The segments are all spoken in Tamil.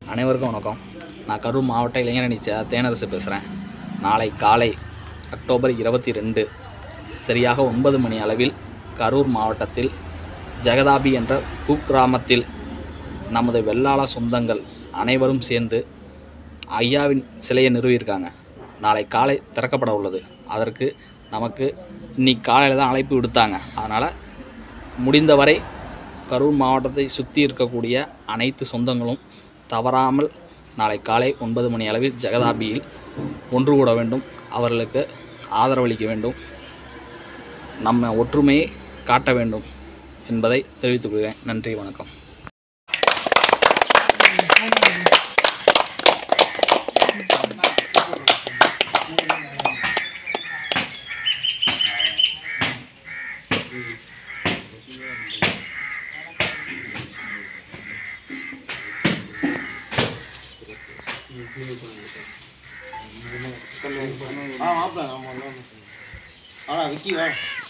அனைவருக்கும் வணக்கம் நான் கரூர் மாவட்ட இளைஞரணி சே தேனரசு பேசுகிறேன் நாளை காலை அக்டோபர் இருபத்தி ரெண்டு சரியாக ஒன்பது மணி அளவில் கரூர் மாவட்டத்தில் ஜெகதாபி என்ற குக்கிராமத்தில் நமது வெள்ளாள சொந்தங்கள் அனைவரும் சேர்ந்து ஐயாவின் சிலையை நிறுவியிருக்காங்க நாளை காலை திறக்கப்பட உள்ளது அதற்கு நமக்கு இன்னைக்கு காலையில் தான் அழைப்பு விடுத்தாங்க அதனால் முடிந்தவரை கரூர் மாவட்டத்தை சுற்றி இருக்கக்கூடிய அனைத்து சொந்தங்களும் தவறாமல் நாளை காலை ஒன்பது மணி அளவில் ஜெகதாபியில் ஒன்று கூட வேண்டும் அவர்களுக்கு ஆதரவளிக்க வேண்டும் நம்ம ஒற்றுமையை காட்ட வேண்டும் என்பதை தெரிவித்துக் கொள்கிறேன் நன்றி வணக்கம் ஆ மாப்பிள ஆமாம் ஒன்றும் ஆனா விக்கி வா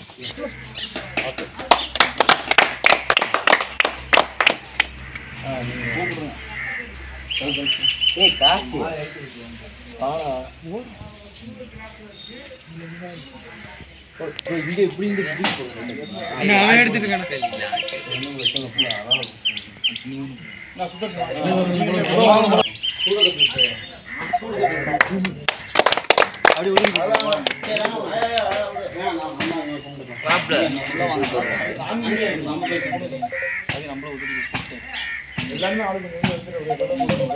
ஏய் காசு ஆனா இங்க இப்படி இந்த இப்படி எல்லாமே ஆளுங்க